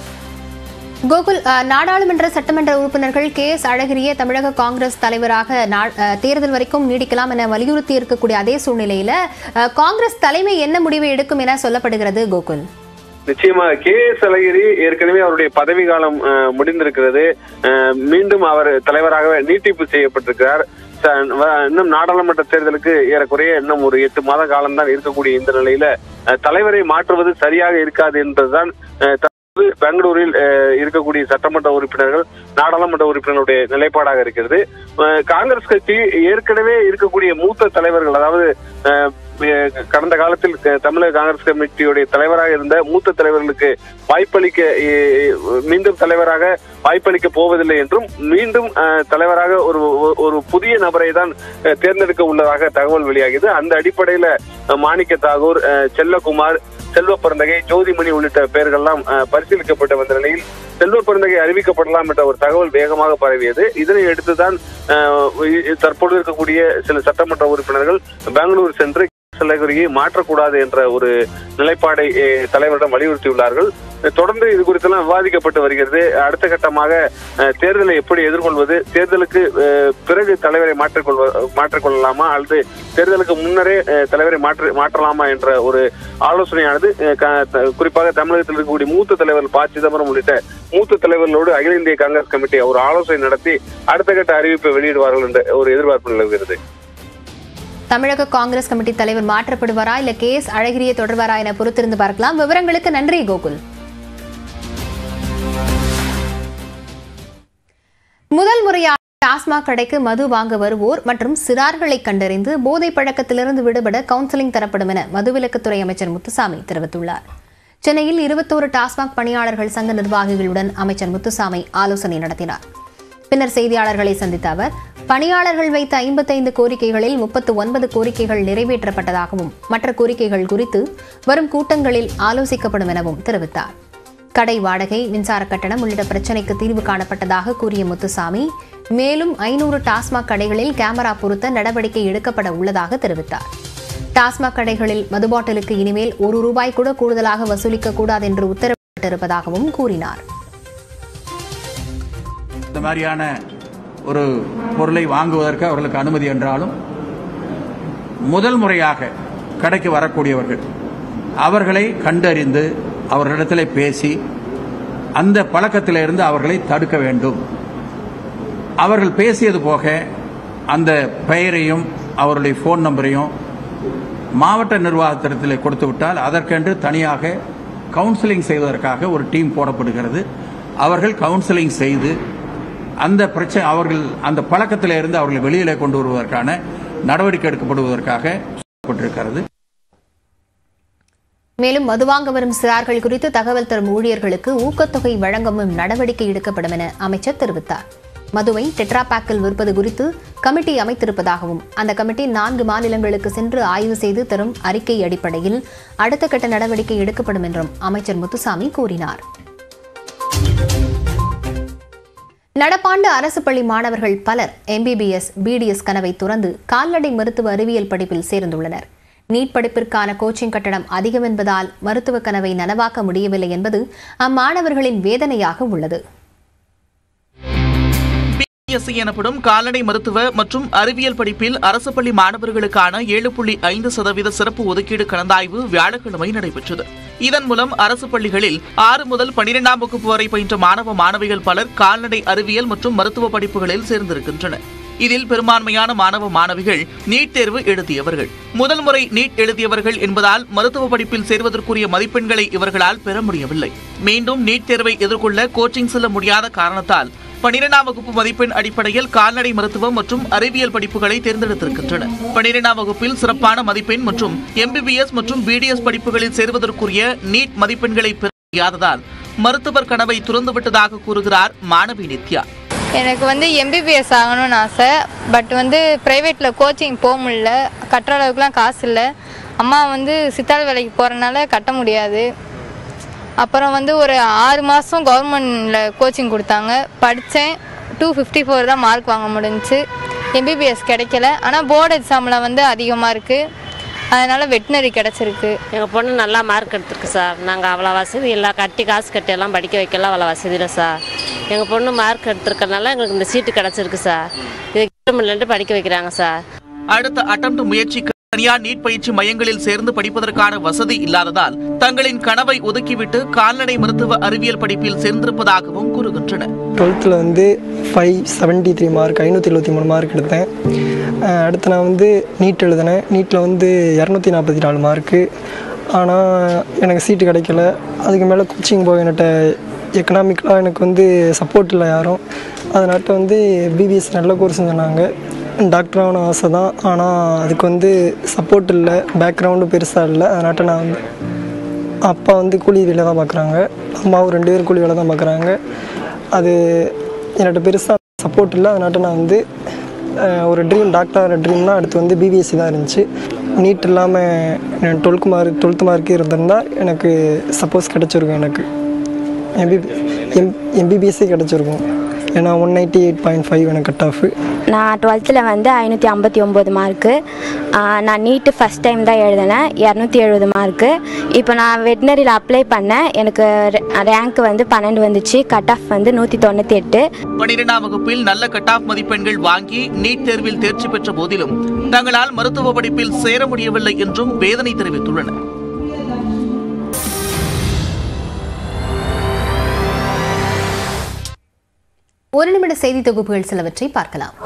கோகுல் அஹ், நாடாளுமன்ற சட்டமன்ற உறுப்பினர்கள் கே எஸ் அழகிரியை தமிழக காங்கிரஸ் தலைவராக நா- அஹ், தேர்தல் வரைக்கும் நீடிக்கலாம் என வலியுறுத்தி இருக்கக்கூடிய அதே சூழ்நிலையில அஹ், காங்கிரஸ் தலைமை என்ன முடிவை எடுக்கும் என சொல்லப்படுகிறது கோகுல் நிச்சயமாக கே எஸ் அழகிரி ஏற்கனவே அவருடைய பதவி காலம் அஹ், முடிந்திருக்கிறது அஹ், மீண்டும் அவர் தலைவராக நீட்டிப்பு செய்யப்பட்டிருக்கிறார் ச- வ- இன்னும் நாடாளுமன்ற தேர்தலுக்கு ஏறக்குறைய இன்னும் ஒரு எட்டு மாத காலம்தான் இருக்கக்கூடிய இந்த நிலையில அஹ், தலைவரை மாற்றுவது சரியாக இருக்காது என்பதுதான் அஹ், தற்போது பெங்களூரில் அஹ், இருக்கக்கூடிய சட்டமன்ற உறுப்பினர்கள் நாடாளுமன்ற உறுப்பினர்களுடைய நிலைப்பாடாக இருக்கிறது அஹ், காங்கிரஸ் கட்சி ஏற்கனவே இருக்கக்கூடிய மூத்த தலைவர்கள் அதாவது அஹ், அஹ், கடந்த காலத்தில் க- தமிழக காங்கிரஸ் கமிட்டியுடைய தலைவராக இருந்த மூத்த தலைவர்களுக்கு வாய்ப்பளிக்க அஹ், மீண்டும் தலைவராக வாய்ப்பளிக்க போவதில்லை என்றும் மீண்டும் அஹ், தலைவராக ஒரு ஒரு- ஒரு புதிய நபரை தான் அஹ், தேர்ந்தெடுக்க உள்ளதாக தகவல் வெளியாகியது அந்த அடிப்படையில அஹ், மாணிக்க தாகூர் அஹ், செல்லகுமார் செல்வ பிறந்தகை ஜோதிமணி உள்ளிட்ட பெயர்கள்லாம் அஹ், பரிசீலிக்கப்பட்டு வந்த நிலையில் செல்வ பிறந்தகை அறிவிக்கப்படலாம் என்ற ஒரு தகவல் வேகமாக பரவியது இதனை அடுத்துதான் அஹ், இ- தற்பொழுது இருக்கக்கூடிய சில சட்டமன்ற உறுப்பினர்கள் பெங்களூர் சென்று செல்லகுரியை மாற்றக்கூடாது என்ற ஒரு நிலைப்பாடை அஹ், தலைவரிடம் வலியுறுத்தியுள்ளார்கள் தொடர்ந்து இது குறித்தெல்லாம் விவாதிக்கப்பட்டு வருகிறது அடுத்த கட்டமாக அஹ், தேர்தலை எப்படி எதிர்கொள்வது தேர்தலுக்கு அஹ், பிறகு தலைவரை மாற்றிக்கொள்வ மாற்றிக்கொள்ளலாமா அல்லது தேர்தலுக்கு முன்னரே அஹ், தலைவரை மாற்ற மாற்றலாமா என்ற ஒரு ஆலோசனையானது அஹ், க- த- குறிப்பாக தமிழகத்தில் இருக்கக்கூடிய மூத்த தலைவர் ப சிதம்பரம் உள்ளிட்ட மூத்த தலைவர்களோடு அகில இந்திய காங்கிரஸ் கமிட்டி ஒரு ஆலோசனை நடத்தி அடுத்த கட்ட அறிவிப்பை வெளியிடுவார்கள் என்ற ஒரு எதிர்பார்ப்பு நிலவுகிறது தமிழக காங்கிரஸ் கமிட்டி தலைவர் மாற்றப்படுவாரா இல்ல கே எஸ் அழகிரியை தொடர்வாரா என பொறுத்திருந்து பார்க்கலாம் விவரங்களுக்கு நன்றி கோகுல் முதல் முறையாக டாஸ்மாக் கடைக்கு மது வாங்க வருவோர் மற்றும் சிறார்களை கண்டறிந்து போதை பழக்கத்திலிருந்து விடுபட கவுன்சிலிங் தரப்படும் என மதுவிலக்குத்துறை அமைச்சர் முத்துசாமி தெரிவித்துள்ளார் சென்னையில் இருபத்தோரு டாஸ்மாக் பணியாளர்கள் சங்க நிர்வாகிகளுடன் அமைச்சர் முத்துசாமி ஆலோசனை நடத்தினார் பின்னர் செய்தியாளர்களை சந்தித்த அவர் பணியாளர்கள் வைத்த ஐம்பத்தைந்து கோரிக்கைகளில் முப்பத்து ஒன்பது கோரிக்கைகள் நிறைவேற்றப்பட்டதாகவும் மற்ற கோரிக்கைகள் குறித்து வரும் கூட்டங்களில் ஆலோசிக்கப்படும் எனவும் தெரிவித்தார் கடை வாடகை மின்சார கட்டணம் உள்ளிட்ட பிரச்சினைக்கு தீர்வு காணப்பட்டதாக கூறிய முத்துசாமி மேலும் ஐநூறு டாஸ்மாக் கடைகளில் கேமரா பொருத்த நடவடிக்கை எடுக்கப்பட உள்ளதாக தெரிவித்தார் டாஸ்மாக் கடைகளில் மது பாட்டிலுக்கு இனிமேல் ஒரு ரூபாய் கூட கூடுதலாக வசூலிக்க கூடாது என்று உத்தரவிட்டிருப்பதாகவும் கூறினார் இந்த மாதிரியான ஒரு பொருளை வாங்குவதற்கு அவர்களுக்கு அனுமதி என்றாலும் முதல் முறையாக கடைக்கு வரக்கூடியவர்கள் அவர்களை கண்டறிந்து அவர்களிடத்தில் பேசி அந்த பழக்கத்திலிருந்து அவர்களை தடுக்க வேண்டும் அவர்கள் பேசியது போக அந்த பெயரையும் அவருடைய ஃபோன் நம்பரையும் மாவட்ட நிர்வாகத்திடத்தில் கொடுத்து விட்டால் அதற்கென்று தனியாக கவுன்சிலிங் செய்வதற்காக ஒரு டீம் போடப்படுகிறது அவர்கள் கவுன்சிலிங் செய்து அந்த பிரச்சனை அவர்கள் அந்த பழக்கத்திலிருந்து இருந்து அவர்களை வெளியிலே கொண்டு வருவதற்கான நடவடிக்கை எடுக்கப்படுவதற்காக சொல்லப்பட்டிருக்கிறது மேலும் மது வாங்க வரும் சிறார்கள் குறித்து தகவல் தரும் ஊழியர்களுக்கு ஊக்கத்தொகை வழங்கவும் நடவடிக்கை எடுக்கப்படும் என அமைச்சர் தெரிவித்தார் மதுவை டெட்ரா பேக்கில் விற்பது குறித்து கமிட்டி அமைத்திருப்பதாகவும் அந்த கமிட்டி நான்கு மாநிலங்களுக்கு சென்று ஆய்வு செய்து தரும் அறிக்கை அடிப்படையில் அடுத்த கட்ட நடவடிக்கை எடுக்கப்படும் என்றும் அமைச்சர் முத்துசாமி கூறினார் நடப்பாண்டு அரசு பள்ளி மாணவர்கள் பலர் எம்பிபிஎஸ் பிடிஎஸ் கனவை துறந்து கால்நடை மருத்துவ அறிவியல் படிப்பில் சேர்ந்துள்ளனர் நீட் படிப்பிற்கான கோச்சிங் கட்டணம் அதிகம் என்பதால் மருத்துவ கனவை நனவாக்க முடியவில்லை என்பது அம்மாணவர்களின் வேதனையாக உள்ளது பிஎஸ்சி எனப்படும் கால்நடை மருத்துவ மற்றும் அறிவியல் படிப்பில் அரசு பள்ளி மாணவர்களுக்கான ஏழு புள்ளி ஐந்து சதவீத சிறப்பு ஒதுக்கீடு கலந்தாய்வு வியாழக்கிழமை நடைபெற்றது இதன் மூலம் அரசு பள்ளிகளில் ஆறு முதல் பனிரெண்டாம் வகுப்பு வரை பயின்ற மாணவ மாணவிகள் பலர் கால்நடை அறிவியல் மற்றும் மருத்துவ படிப்புகளில் சேர்ந்திருக்கின்றனர் இதில் பெரும்பான்மையான மாணவ மாணவிகள் நீட் தேர்வு எழுதியவர்கள் முதல் முறை நீட் எழுதியவர்கள் என்பதால் மருத்துவ படிப்பில் சேர்வதற்குரிய மதிப்பெண்களை இவர்களால் பெற முடியவில்லை மீண்டும் நீட் தேர்வை எதிர்கொள்ள கோச்சிங் செல்ல முடியாத காரணத்தால் பனிரெண்டாம் வகுப்பு மதிப்பெண் அடிப்படையில் கால்நடை மருத்துவம் மற்றும் அறிவியல் படிப்புகளை தேர்ந்தெடுத்திருக்கின்றனர் பனிரெண்டாம் வகுப்பில் சிறப்பான மதிப்பெண் மற்றும் எம்பிபிஎஸ் மற்றும் பிடிஎஸ் படிப்புகளில் சேர்வதற்குரிய நீட் மதிப்பெண்களை பெற முடியாததால் மருத்துவர் கனவை துறந்துவிட்டதாக கூறுகிறார் மாணவி நித்யா எனக்கு வந்து எம்பிபிஎஸ் ஆகணும்னு ஆசை பட் வந்து ப்ரைவேட்டில் கோச்சிங் போக முடியல கட்டுற அளவுக்குலாம் காசு இல்லை அம்மா வந்து சித்தாள் வேலைக்கு போகிறனால கட்ட முடியாது அப்புறம் வந்து ஒரு ஆறு மாதம் கவர்மெண்டில் கோச்சிங் கொடுத்தாங்க படித்தேன் டூ ஃபிஃப்டி ஃபோர் தான் மார்க் வாங்க முடிஞ்சுச்சு எம்பிபிஎஸ் கிடைக்கல ஆனால் போர்டு எக்ஸாமில் வந்து அதிகமாக இருக்குது அதனால் வெட்டினரி கிடச்சிருக்கு எங்கள் பொண்ணு நல்லா மார்க் எடுத்திருக்கு சார் நாங்கள் அவ்வளோ வசதி இல்லை கட்டி காசு கட்டி எல்லாம் படிக்க வைக்கலாம் அவ்வளோ வசதி இல்லை சார் எங்கள் பொண்ணு மார்க் எடுத்திருக்கனால எங்களுக்கு இந்த சீட்டு கிடச்சிருக்கு சார் இது கவர்மெண்ட்லேருந்து படிக்க வைக்கிறாங்க சார் அடுத்த அட்டம் முயற்சிக்கு தனியார் நீட் பயிற்சி மையங்களில் சேர்ந்து படிப்பதற்கான வசதி இல்லாததால் தங்களின் கனவை ஒதுக்கிவிட்டு கால்நடை மருத்துவ அறிவியல் படிப்பில் சேர்ந்திருப்பதாகவும் கூறுகின்றனர் டுவெல்த்தில் வந்து ஃபைவ் செவன்ட்டி த்ரீ மார்க் ஐநூற்றி எழுபத்தி மூணு மார்க் எடுத்தேன் அஹ் அடுத்து நான் வந்து நீட் எழுதினேன் நீட்டில் வந்து இரநூத்தி நாற்பத்தி நாலு மார்க்கு ஆனால் எனக்கு சீட்டு கிடைக்கல அதுக்கு மேலே கோச்சிங் போக என்கிட்ட எக்கனாமிக்கலாக எனக்கு வந்து சப்போர்ட் இல்லை யாரும் அதனாட்ட வந்து பிபிஎஸ் நல்ல கோர்ஸ் சொன்னாங்க டாக்டர் ஆகணும் ஆசை தான் ஆனால் அதுக்கு வந்து சப்போர்ட் இல்லை பேக்ரவுண்டும் பெருசாக இல்லை அதனாட்ட நான் வந்து அப்பா வந்து கூலி வேலை தான் பார்க்குறாங்க அம்மாவும் ரெண்டு பேரும் கூலி வேலை தான் பார்க்குறாங்க அது என்கிட்ட பெருசாக சப்போர்ட் இல்லை அதனாட்ட நான் வந்து அஹ், ஒரு ட்ரீம் டாக்டர் ட்ரீம்னா அடுத்து வந்து பிபிஎஸ்சி தான் இருந்துச்சு நீட் இல்லாமல் டுவெல்த் மார்க் டுவெல்த் மார்க்கே இருந்திருந்தா எனக்கு சப்போஸ் கிடச்சிருக்கும் எனக்கு எம்பி எம் எம்பிபிஎஸ்சி கிடச்சிருக்கும் ஏன்னா one ninety eight point five எனக்கு கட் ஆஃப் நான் டுவெல்த்தில் வந்து ஐநூற்றி ஐம்பத்தி ஒம்பது மார்க்கு நான் நீட்டு ஃபஸ்ட் டைம் தான் எழுதினேன் இரநூத்தி எழுபது மார்க்கு இப்போ நான் வெட்டினரியில் அப்ளை பண்ணேன் எனக்கு ரேங்க் வந்து பன்னெண்டு வந்துச்சு கட் ஆஃப் வந்து நூற்றி தொண்ணூற்றி எட்டு பனிரெண்டாம் வகுப்பில் நல்ல கட் ஆஃப் மதிப்பெண்கள் வாங்கி நீட் தேர்வில் தேர்ச்சி பெற்ற போதிலும் தங்களால் மருத்துவ படிப்பில் சேர முடியவில்லை என்றும் வேதனை தெரிவித்துள்ளனர் ஒரு நிமிட செய்தி தொகுப்புகள் சிலவற்றை பார்க்கலாம்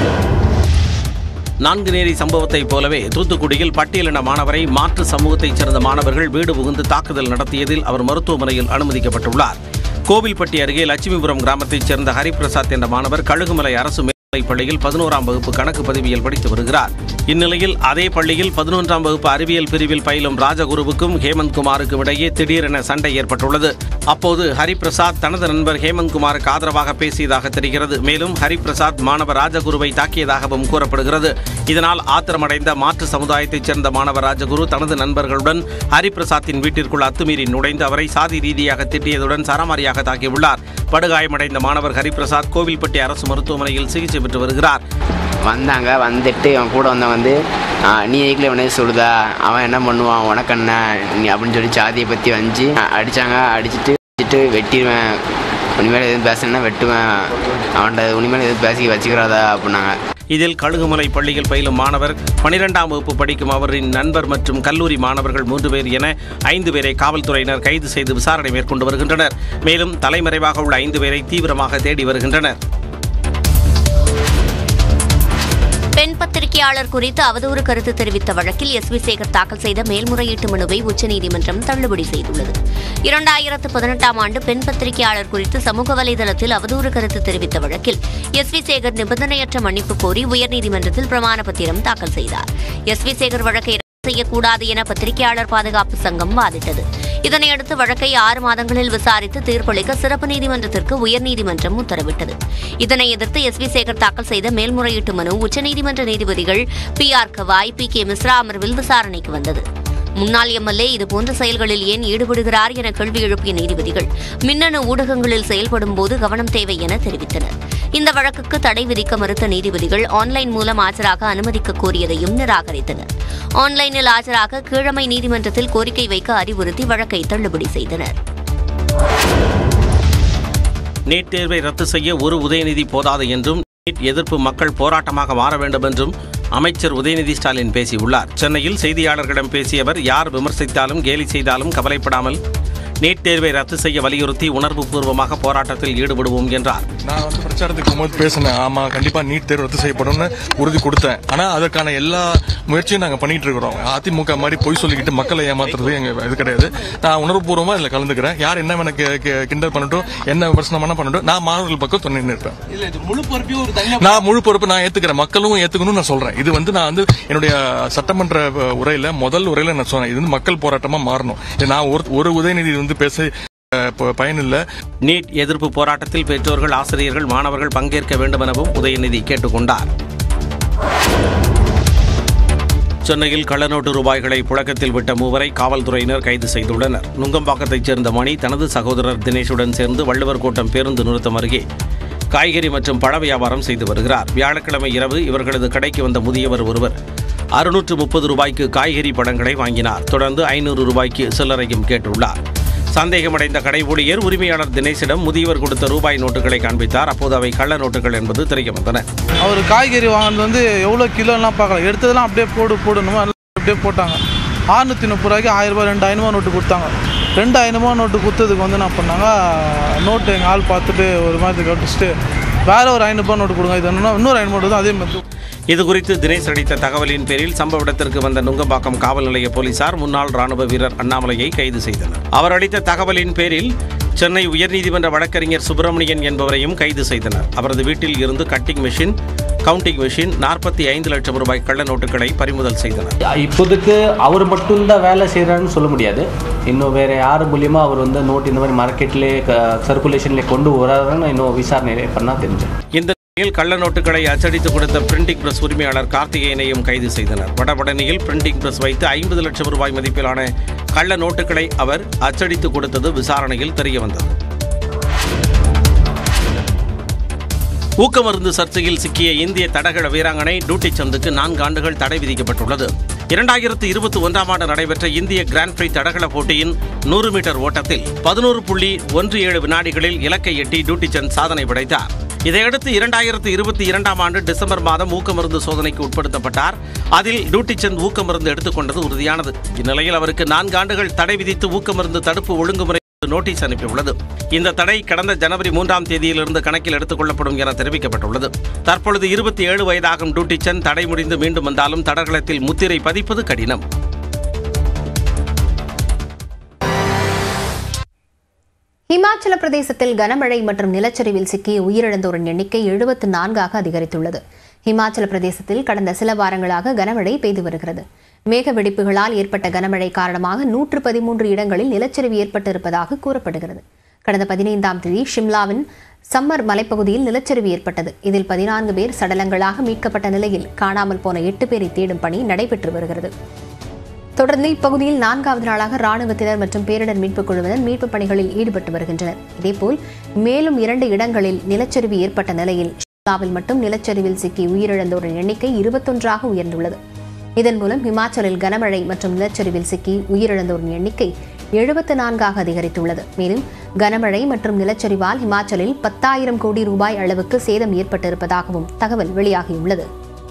நான்கு நேரி சம்பவத்தைப் போலவே தூத்துக்குடியில் பட்டியலின மாணவரை மாற்று சமூகத்தைச் சேர்ந்த மாணவர்கள் வீடு புகுந்து தாக்குதல் நடத்தியதில் அவர் மருத்துவமனையில் அனுமதிக்கப்பட்டுள்ளார் கோவில்பட்டி அருகே லட்சுமிபுரம் கிராமத்தைச் சேர்ந்த ஹரிபிரசாத் என்ற மாணவர் கழுகுமலை அரசு மேல்நிலைப் பள்ளியில் பதினோராம் வகுப்பு கணக்கு பதிவியல் படித்து வருகிறார் இந்நிலையில் அதே பள்ளியில் பதினொன்றாம் வகுப்பு அறிவியல் பிரிவில் பயிலும் ராஜகுருவுக்கும் ஹேமந்த் குமாருக்கும் இடையே திடீரென சண்டை ஏற்பட்டுள்ளது அப்போது ஹரிபிரசாத் தனது நண்பர் ஹேமந்த் குமாருக்கு ஆதரவாக பேசியதாக தெரிகிறது மேலும் ஹரிபிரசாத் மாணவர் ராஜகுருவை தாக்கியதாகவும் கூறப்படுகிறது இதனால் ஆத்திரமடைந்த மாற்று சமுதாயத்தைச் சேர்ந்த மாணவர் ராஜகுரு தனது நண்பர்களுடன் ஹரிபிரசாத்தின் வீட்டிற்குள் அத்துமீறி நுழைந்து அவரை சாதி ரீதியாக திட்டியதுடன் சரமாரியாக தாக்கியுள்ளார் படுகாயமடைந்த மாணவர் ஹரிபிரசாத் கோவில்பட்டி அரசு மருத்துவமனையில் சிகிச்சை பெற்று வருகிறார் வந்தாங்க வந்துட்டு இவன் கூட வந்தவன் வந்து "ஆ, நீ எதுக்குல இவனே சொல்லுதா அவன் என்ன பண்ணுவான் உனக்கு என்ன நீ அப்படின்னு சொல்லி ஜாதியை பற்றி வந்து அடித்தாங்க அடிச்சுட்டு அடிச்சுட்டு வெட்டிடுவேன் இனிமேல் எதுவும் பேசுனா வெட்டுவேன் அவன்கிட்ட இனிமேல் எதுவும் பேசி வச்சுக்கிறாதா அப்படின்னாங்க இதில் கழுகுமலை பள்ளியில் பயிலும் மாணவர் பனிரெண்டாம் வகுப்பு படிக்கும் அவரின் நண்பர் மற்றும் கல்லூரி மாணவர்கள் மூன்று பேர் என ஐந்து பேரை காவல்துறையினர் கைது செய்து விசாரணை மேற்கொண்டு வருகின்றனர் மேலும் தலைமறைவாக உள்ள ஐந்து பேரை தீவிரமாக தேடி வருகின்றனர் பெண் பத்திரிகையாளர் குறித்து அவதூறு கருத்து தெரிவித்த வழக்கில் எஸ் வி சேகர் தாக்கல் செய்த மேல்முறையீட்டு மனுவை உச்சநீதிமன்றம் தள்ளுபடி செய்துள்ளது இரண்டாயிரத்து பதினெட்டாம் ஆண்டு பெண் பத்திரிகையாளர் குறித்து சமூக வலைதளத்தில் அவதூறு கருத்து தெரிவித்த வழக்கில் எஸ் வி சேகர் நிபந்தனையற்ற மன்னிப்பு கோரி உயர்நீதிமன்றத்தில் பிரமாண பத்திரம் தாக்கல் செய்தார் எஸ் வி சேகர் வழக்கை ரத்து செய்யக்கூடாது என பத்திரிகையாளர் பாதுகாப்பு சங்கம் வாதிட்டது இதனையடுத்து வழக்கை ஆறு மாதங்களில் விசாரித்து தீர்ப்பளிக்க சிறப்பு நீதிமன்றத்திற்கு உயர்நீதிமன்றம் உத்தரவிட்டது இதனை எதிர்த்து எஸ் வி சேகர் தாக்கல் செய்த மேல்முறையீட்டு மனு உச்சநீதிமன்ற நீதிபதிகள் B R Gavai P K Mishra அமர்வில் விசாரணைக்கு வந்தது முன்னாள் எம்எல்ஏ இதுபோன்ற செயல்களில் ஏன் ஈடுபடுகிறார் என கேள்வி எழுப்பிய நீதிபதிகள் மின்னணு ஊடகங்களில் செயல்படும் போது கவனம் தேவை என தெரிவித்தனர் இந்த வழக்குக்கு தடை விதிக்க மறுத்த நீதிபதிகள் ஆன்லைன் மூலம் ஆஜராக அனுமதிக்க கோரியதையும் நிராகரித்தனர் ஆன்லைனில் ஆஜராக கீழமை நீதிமன்றத்தில் கோரிக்கை வைக்க அறிவுறுத்தி வழக்கை தள்ளுபடி செய்தனர் நீட் தேர்வை ரத்து செய்ய ஒரு உதயநிதி போதாது என்றும் நீட் எதிர்ப்பு மக்கள் போராட்டமாக மாற வேண்டும் என்றும் அமைச்சர் உதயநிதி ஸ்டாலின் பேசியுள்ளார் சென்னையில் செய்தியாளர்களிடம் பேசிய அவர் யார் விமர்சித்தாலும் கேலி செய்தாலும் கவலைப்படாமல் நீட் தேர்வை ரத்து செய்ய வலியுறுத்தி உணர்வு பூர்வமாக போராட்டத்தில் ஈடுபடுவோம் என்றார் நான் வந்து பிரச்சாரத்துக்கு போகும்போது பேசினேன் ஆமா கண்டிப்பா நீட் தேர்வு ரத்து செய்யப்படும்னு உறுதி கொடுத்தேன் ஆனா அதற்கான எல்லா முயற்சியும் நாங்க பண்ணிட்டு இருக்கிறோம் அதிமுக மாதிரி பொய் சொல்லிக்கிட்டு மக்களை ஏமாத்துறது எங்க இது கிடையாது நான் உணர்வுபூர்வமா இதுல கலந்துக்கிறேன் யார் என்ன வேணா கி- கி- கிண்டல் பண்ணட்டும் என்ன விமர்சனம் வேணா பண்ணட்டும் நான் மாணவர்கள் பக்கம் துணை நிற்பேன் இல்ல இது முழு பொறுப்பையும் ஒரு தனியா நான் முழு பொறுப்பு நான் ஏத்துக்கிறேன் மக்களும் ஏத்துக்கணும்னு நான் சொல்றேன் இது வந்து நான் வந்து என்னுடைய சட்டமன்ற அஹ், உரையில முதல் உரையில நான் சொன்னேன் இது வந்து மக்கள் போராட்டமா மாறணும் இது நான் ஒரு ஒரு உதயநிதி வந்து பேச அஹ், ப- பயனில்லை நீட் எதிர்ப்பு போராட்டத்தில் பெற்றோர்கள் ஆசிரியர்கள் மாணவர்கள் பங்கேற்க வேண்டும் எனவும் உதயநிதி கேட்டுக்கொண்டார் சென்னையில் கள்ளநோட்டு ரூபாய்களை புழக்கத்தில் விட்ட மூவரை காவல்துறையினர் கைது செய்துள்ளனர் நுங்கம்பாக்கத்தைச் சேர்ந்த மணி தனது சகோதரர் தினேஷுடன் சேர்ந்து வள்ளுவர் கோட்டம் பேருந்து நிறுத்தம் அருகே காய்கறி மற்றும் பழ வியாபாரம் செய்து வருகிறார் வியாழக்கிழமை இரவு இவர்களது கடைக்கு வந்த முதியவர் ஒருவர் அறுநூற்று முப்பது ரூபாய்க்கு காய்கறி பழங்களை வாங்கினார் தொடர்ந்து ஐநூறு ரூபாய்க்கு சில்லறையும் கேட்டுள்ளார் சந்தேகமடைந்த கடை ஊழியர் உரிமையாளர் தினேஷிடம் முதியவர் கொடுத்த ரூபாய் நோட்டுகளை காண்பித்தார் அப்போது அவை கள்ள நோட்டுகள் என்பது தெரிய வந்தன அவர் காய்கறி வாங்கினது வந்து எவ்வளோ கிலோலாம் பார்க்கல எடுத்ததெல்லாம் அப்படியே போடு போடணுமோ எல்லாம் அப்படியே போட்டாங்க ஆறுநூற்றி முப்பது ரூபாய்க்கு ஆயிரம் ரூபாய் ரெண்டு ஐநூறுவா நோட்டு கொடுத்தாங்க ரெண்டு ஐநூறுவா நோட்டு கொடுத்ததுக்கு வந்து என்ன பண்ணாங்க நோட்டு எங்கள் ஆள் பார்த்துட்டு ஒரு மாதிரி கட்டிச்சுட்டு வேற ஒரு ஐநூறுபா நோட்டு கொடுங்க இது என்னன்னா இன்னொரு ஐநூறு நோட்டு தான் அதே மாதிரி இது குறித்து தினேஷ் அளித்த தகவலின் பேரில் சம்பவ இடத்திற்கு வந்த நுங்கம்பாக்கம் காவல் நிலைய போலீசார் முன்னாள் ராணுவ வீரர் அண்ணாமலையை கைது செய்தனர் அவர் அளித்த தகவலின் பேரில் சென்னை உயர்நீதிமன்ற வழக்கறிஞர் சுப்பிரமணியன் என்பவரையும் கைது செய்தனர் அவரது வீட்டில் இருந்து கட்டிங் மெஷின் கவுண்டிங் மெஷின் நாற்பத்தி ஐந்து லட்சம் ரூபாய் கள்ள நோட்டுகளை பறிமுதல் செய்தனர் இப்போதைக்கு அவர் மட்டும்தான் வேலை செய்கிறாருன்னு சொல்ல முடியாது இன்னும் வேறு யார் மூலியமாக அவர் வந்து நோட் இந்த மாதிரி மார்க்கெட்லேயே சர்க்குலேஷன்லேயே கொண்டு வராருன்னு இன்னும் விசாரணை பண்ணால் தெரிஞ்சு இந்த நிலையில் கள்ள நோட்டுகளை அச்சடித்து கொடுத்த பிரிண்டிங் பிரஸ் உரிமையாளர் கார்த்திகேயனையும் கைது செய்தனர் வடபழனியில் பிரிண்டிங் பிரஸ் வைத்து ஐம்பது லட்சம் ரூபாய் மதிப்பிலான கள்ள நோட்டுகளை அவர் அச்சடித்து கொடுத்தது விசாரணையில் தெரியவந்தது ஊக்கமருந்து சர்ச்சையில் சிக்கிய இந்திய தடகள வீராங்கனை டூட்டி சந்துக்கு நான்கு ஆண்டுகள் தடை விதிக்கப்பட்டுள்ளது இரண்டாயிரத்து இருபத்தி ஒன்றாம் ஆண்டு நடைபெற்ற இந்திய கிராண்ட் பிரி தடகள போட்டியின் நூறு மீட்டர் ஓட்டத்தில் பதினோரு புள்ளி ஒன்று ஏழு வினாடிகளில் இலக்கை எட்டி டூட்டி சந்த் சாதனை படைத்தார் இதையடுத்து இரண்டாயிரத்து இருபத்தி இரண்டாம் ஆண்டு டிசம்பர் மாதம் ஊக்கமருந்து சோதனைக்கு உட்படுத்தப்பட்டார் அதில் டூட்டி சந்த் ஊக்கமருந்து எடுத்துக்கொண்டது உறுதியானது இந்நிலையில் அவருக்கு நான்கு ஆண்டுகள் தடை விதித்து ஊக்கமருந்து தடுப்பு ஒழுங்குமுறை நோட்டீஸ் அனுப்பியுள்ளது இந்த தடை கடந்த ஜனவரி மூன்றாம் தேதியிலிருந்து கணக்கில் எடுத்துக் கொள்ளப்படும் என தெரிவிக்கப்பட்டுள்ளது தற்பொழுது இருபத்தி ஏழு வயதாகும் டூட்டி சந்த் தடை முடிந்து மீண்டும் வந்தாலும் தடகளத்தில் முத்திரை பதிப்பது கடினம் இமாச்சல பிரதேசத்தில் கனமழை மற்றும் நிலச்சரிவில் சிக்கி உயிரிழந்தோரின் எண்ணிக்கை எழுபத்து நான்காக அதிகரித்துள்ளது இமாச்சல பிரதேசத்தில் கடந்த சில வாரங்களாக கனமழை பெய்து வருகிறது மேக வெடிப்புகளால் ஏற்பட்ட கனமழை காரணமாக நூற்று பதிமூன்று இடங்களில் நிலச்சரிவு ஏற்பட்டிருப்பதாக கூறப்படுகிறது கடந்த பதினைந்தாம் தேதி ஷிம்லாவின் சம்மர் மலைப்பகுதியில் நிலச்சரிவு ஏற்பட்டது இதில் பதினான்கு பேர் சடலங்களாக மீட்கப்பட்ட நிலையில் காணாமல் போன எட்டு பேரை தேடும் பணி நடைபெற்று வருகிறது தொடர்ந்து இப்பகுதியில் நான்காவது நாளாக ராணுவத்தினர் மற்றும் பேரிடர் மீட்புக் குழுவினர் மீட்புப் பணிகளில் ஈடுபட்டு வருகின்றனர் இதேபோல் மேலும் இரண்டு இடங்களில் நிலச்சரிவு ஏற்பட்ட நிலையில் லாவில் மட்டும் நிலச்சரிவில் சிக்கி உயிரிழந்தோரின் எண்ணிக்கை இருபத்தொன்றாக உயர்ந்துள்ளது இதன் மூலம் ஹிமாச்சலில் கனமழை மற்றும் நிலச்சரிவில் சிக்கி உயிரிழந்தோரின் எண்ணிக்கை எழுபத்து நான்காக அதிகரித்துள்ளது மேலும் கனமழை மற்றும் நிலச்சரிவால் ஹிமாச்சலில் பத்தாயிரம் கோடி ரூபாய் அளவுக்கு சேதம் ஏற்பட்டிருப்பதாகவும் தகவல் வெளியாகியுள்ளது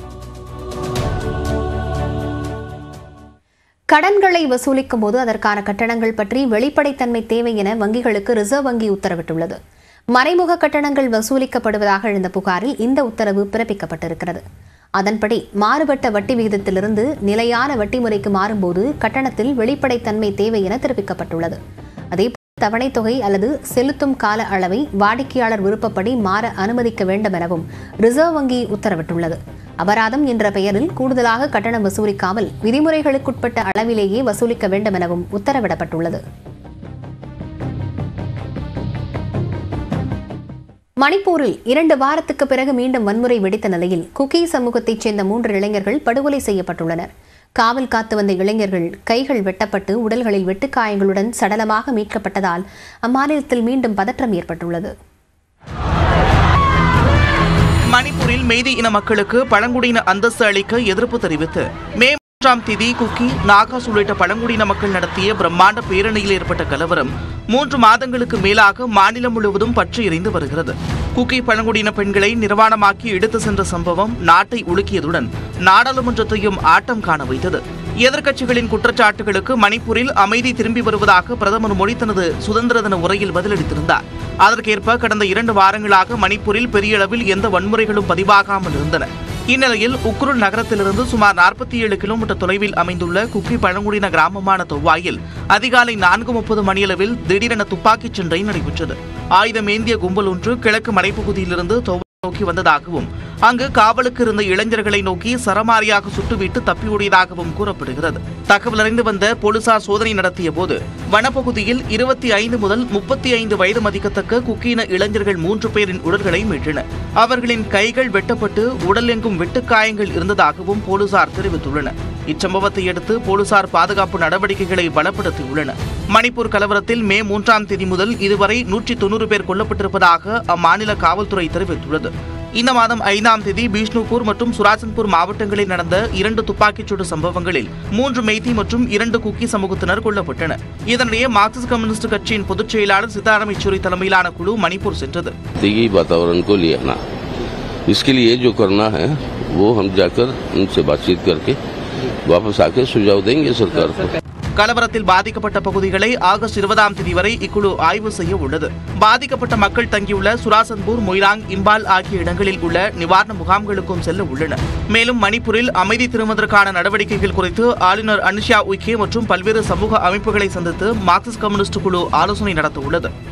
கடன்களை வசூலிக்கும் போது அதற்கான கட்டணங்கள் பற்றி வெளிப்படைத்தன்மை தேவை என வங்கிகளுக்கு ரிசர்வ் வங்கி உத்தரவிட்டுள்ளது மறைமுக கட்டணங்கள் வசூலிக்கப்படுவதாக எழுந்த புகாரில் இந்த உத்தரவு பிறப்பிக்கப்பட்டிருக்கிறது அதன்படி மாறுபட்ட வட்டி விகிதத்திலிருந்து நிலையான வட்டி முறைக்கு மாறும்போது கட்டணத்தில் வெளிப்படைத்தன்மை தேவை என தெரிவிக்கப்பட்டுள்ளது அதேபோல் தவணைத் தொகை அல்லது செலுத்தும் கால அளவை வாடிக்கையாளர் விருப்பப்படி மாற அனுமதிக்க வேண்டும் எனவும் ரிசர்வ் வங்கி உத்தரவிட்டுள்ளது அபராதம் என்ற பெயரில் கூடுதலாக கட்டணம் வசூலிக்காமல் விதிமுறைகளுக்குட்பட்ட அளவிலேயே வசூலிக்க வேண்டும் எனவும் உத்தரவிடப்பட்டுள்ளது மணிப்பூரில் இரண்டு வாரத்துக்கு பிறகு மீண்டும் வன்முறை வெடித்த நிலையில் குக்கி சமூகத்தைச் சேர்ந்த மூன்று இளைஞர்கள் படுகொலை செய்யப்பட்டுள்ளனர் காவல் காத்து வந்த இளைஞர்கள் கைகள் வெட்டப்பட்டு உடல்களில் வெட்டுக்காயங்களுடன் சடலமாக மீட்கப்பட்டதால் அம்மாநிலத்தில் மீண்டும் பதற்றம் ஏற்பட்டுள்ளது மணிப்பூரில் மெய்தி இன மக்களுக்கு பழங்குடியின அந்தஸ்து அளிக்க எதிர்ப்பு தெரிவித்து மே மூன்றாம் தேதி குக்கி நாகாஸ் உள்ளிட்ட பழங்குடியின மக்கள் நடத்திய பிரம்மாண்ட பேரணியில் ஏற்பட்ட கலவரம் மூன்று மாதங்களுக்கு மேலாக மாநிலம் முழுவதும் பற்றி எரிந்து வருகிறது குக்கி பழங்குடியின பெண்களை நிர்வாணமாக்கி எடுத்து சென்ற சம்பவம் நாட்டை உலுக்கியதுடன் நாடாளுமன்றத்தையும் ஆட்டம் காண வைத்தது எதிர்க்கட்சிகளின் குற்றச்சாட்டுகளுக்கு மணிப்பூரில் அமைதி திரும்பி வருவதாக பிரதமர் மோடி தனது சுதந்திர தின உரையில் பதிலளித்திருந்தார் அதற்கேற்ப கடந்த இரண்டு வாரங்களாக மணிப்பூரில் பெரிய அளவில் எந்த வன்முறைகளும் பதிவாகாமல் இருந்தன இந்நிலையில் உக்ருல் நகரத்திலிருந்து சுமார் நாற்பத்தி ஏழு கிலோமீட்டர் தொலைவில் அமைந்துள்ள குக்கி பழங்குடியின கிராமமான தொவ்வாயில் அதிகாலை நான்கு முப்பது மணியளவில் திடீரென துப்பாக்கிச் சண்டை நடைபெற்றது ஆயுதம் ஏந்திய கும்பல் ஒன்று கிழக்கு மலைப்பகுதியிலிருந்து தொவ்வா நோக்கி வந்ததாகவும் அங்கு காவலுக்கு இருந்த இளைஞர்களை நோக்கி சரமாரியாக சுட்டுவிட்டு தப்பியோடியதாகவும் கூறப்படுகிறது தகவல் அறிந்து வந்த போலீசார் சோதனை நடத்திய போது வனப்பகுதியில் இருபத்தி ஐந்து முதல் முப்பத்தி ஐந்து வயது மதிக்கத்தக்க குக்கீன இளைஞர்கள் மூன்று பேரின் உடல்களை மீட்டனர் அவர்களின் கைகள் வெட்டப்பட்டு உடல் எங்கும் வெட்டுக்காயங்கள் இருந்ததாகவும் போலீசார் தெரிவித்துள்ளனர் இச்சம்பவத்தை அடுத்து போலீசார் பாதுகாப்பு நடவடிக்கைகளை பலப்படுத்தியுள்ளனர் மணிப்பூர் கலவரத்தில் மே மூன்றாம் தேதி முதல் இதுவரை நூற்றி தொண்ணூறு பேர் கொல்லப்பட்டிருப்பதாக அம்மாநில காவல்துறை தெரிவித்துள்ளது இந்த மாதம் ஐந்தாம் தேதி பீஷ்ணுபூர் மற்றும் சுராசன்பூர் மாவட்டங்களில் நடந்த இரண்டு துப்பாக்கிச்சூடு சம்பவங்களில் மூன்று மெய்தி மற்றும் இரண்டு குக்கி சமூகத்தினர் கொல்லப்பட்டனர் இதனிடையே மார்க்சிஸ்ட் கம்யூனிஸ்ட் கட்சியின் பொதுச் செயலாளர் சீதாராம் யெச்சூரி தலைமையிலான குழு மணிப்பூர் சென்றது यही वातावरण को ले आना इसके लिए जो करना है वो हम जाकर उनसे बातचीत करके वापस आके सुझाव देंगे सरकार को கலவரத்தில் பாதிக்கப்பட்ட பகுதிகளை ஆகஸ்ட் இருபதாம் தேதி வரை இக்குழு ஆய்வு செய்ய உள்ளது பாதிக்கப்பட்ட மக்கள் தங்கியுள்ள சுராசன்பூர் மொய்ராங் இம்பால் ஆகிய இடங்களில் உள்ள நிவாரண முகாம்களுக்கும் செல்ல உள்ளனர் மேலும் மணிப்பூரில் அமைதி திரும்புவதற்கான நடவடிக்கைகள் குறித்து ஆளுநர் அனுஷா உய்கே மற்றும் பல்வேறு சமூக அமைப்புகளை சந்தித்து மார்க்சிஸ்ட் கம்யூனிஸ்ட் குழு ஆலோசனை நடத்த உள்ளது